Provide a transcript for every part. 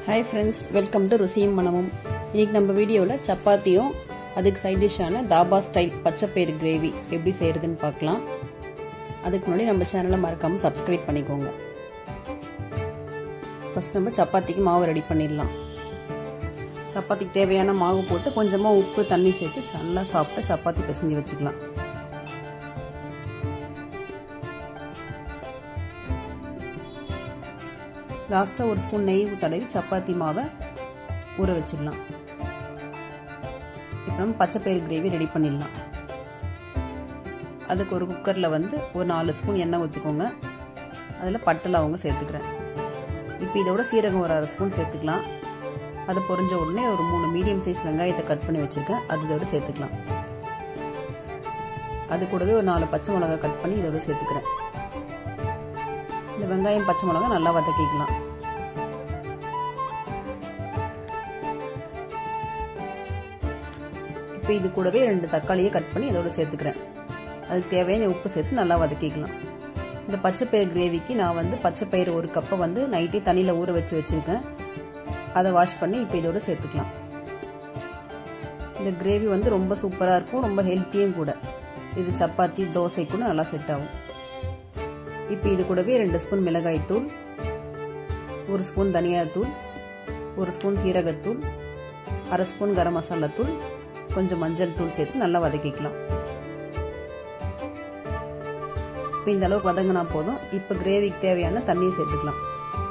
hi friends welcome to ருசியும் மனமும் இன்னைக்கு நம்ம வீடியோவில் சப்பாத்தியும் அதுக்கு சைட் டிஷ்ஷான தாபா ஸ்டைல் பச்சைப்பயிறு கிரேவி எப்படி செய்யறதுன்னு பார்க்கலாம் அதுக்கு முன்னாடி நம்ம சேனலை மறக்காமல் சப்ஸ்கிரைப் பண்ணிக்கோங்க ஃபர்ஸ்ட் நம்ம சப்பாத்திக்கு மாவு ரெடி பண்ணிடலாம் சப்பாத்திக்கு தேவையான மாவு போட்டு கொஞ்சமாக உப்பு தண்ணி சேர்த்து நல்லா சாப்பிட்டு சப்பாத்தி பிசைஞ்சு வச்சுக்கலாம் லாஸ்ட்டாக ஒரு ஸ்பூன் நெய் தடவி சப்பாத்தி மாவை ஊற வச்சிடலாம் இப்போ நம்ம பச்சைப்பயிறு கிரேவி ரெடி பண்ணிடலாம் அதுக்கு ஒரு குக்கரில் வந்து ஒரு நாலு ஸ்பூன் எண்ணெய் ஊற்றிக்கோங்க அதில் பட்டை லவங்க சேர்த்துக்கிறேன் இப்போ இதோட சீரகம் ஒரு அரை ஸ்பூன் சேர்த்துக்கலாம் அது பொரிஞ்ச உடனே ஒரு மூணு மீடியம் சைஸ் வெங்காயத்தை கட் பண்ணி வச்சுருக்கேன் அது இதோட சேர்த்துக்கலாம் அது கூடவே ஒரு நாலு பச்சை மிளகா கட் பண்ணி இதோட சேர்த்துக்கிறேன் இந்த வெங்காயம் பச்சை மிளகா நல்லா வதக்கிக்கலாம் இப்போ இது கூடவே ரெண்டு தக்காளியை கட் பண்ணி இதோட சேர்த்துக்கிறேன் அதுக்கு தேவையான உப்பு சேர்த்து நல்லா வதக்கிக்கலாம் இந்த பச்சைப்பயிறு கிரேவிக்கு நான் வந்து பச்சைப்பயிறு ஒரு கப்பை வந்து நைட்டே தண்ணியில் ஊற வச்சு வச்சுருக்கேன் அதை வாஷ் பண்ணி இப்போ இதோட சேர்த்துக்கலாம் இந்த கிரேவி வந்து ரொம்ப சூப்பராக இருக்கும் ரொம்ப ஹெல்த்தியும் கூட இது சப்பாத்தி தோசை கூட நல்லா செட் ஆகும் இப்போ இது கூடவே ரெண்டு ஸ்பூன் மிளகாய்த்தூள் ஒரு ஸ்பூன் தனியாத்தூள் ஒரு ஸ்பூன் சீரகத்தூள் அரை ஸ்பூன் கரம் மசாலா தூள் கொஞ்சம் மஞ்சள் தூள் சேர்த்து நல்லா வதக்கிக்கலாம் இப்போ இந்த அளவுக்கு வதங்கினா போதும் இப்போ கிரேவிக்கு தேவையான தண்ணியை சேர்த்துக்கலாம்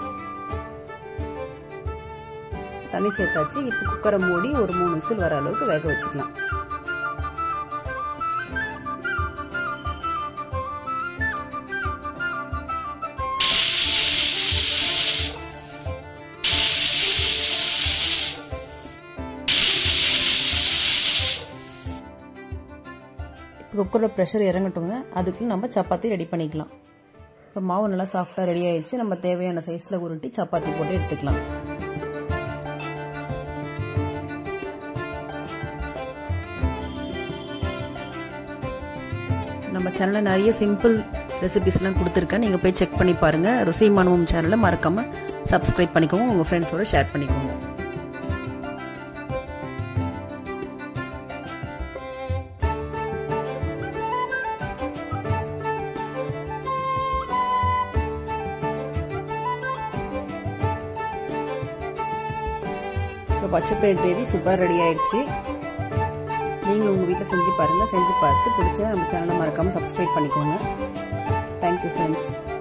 தண்ணி சேர்த்தாச்சு இப்போ குக்கரை மூடி ஒரு மூணு விசில் வர அளவுக்கு வேக வச்சுக்கலாம் குக்கரில் ப்ரெஷர் இறங்கட்டுங்க அதுக்குள்ளே நம்ம சப்பாத்தி ரெடி பண்ணிக்கலாம் இப்போ மாவு நல்லா சாஃப்டாக ரெடி ஆயிடுச்சு நம்ம தேவையான சைஸில் உருட்டி சப்பாத்தி போட்டு எடுத்துக்கலாம் நம்ம சேனலில் நிறைய சிம்பிள் ரெசிபிஸ்லாம் கொடுத்துருக்கேன் நீங்கள் போய் செக் பண்ணி பாருங்கள் ருசி மனுவம் சேனலை மறக்காமல் சப்ஸ்கிரைப் பண்ணிக்கோங்க உங்கள் ஃப்ரெண்ட்ஸோட ஷேர் பண்ணிக்கோங்க இப்போ பச்சைப்பயிர் கிரேவி சூப்பர் ரெடி ஆயிடுச்சு நீங்களும் உங்கள் வீட்டில் செஞ்சு பாருங்கள் செஞ்சு பார்த்து பிடிச்சா நம்ம சேனலை மறக்காமல் சப்ஸ்கிரைப் பண்ணிக்கோங்க தேங்க்யூ ஃப்ரெண்ட்ஸ்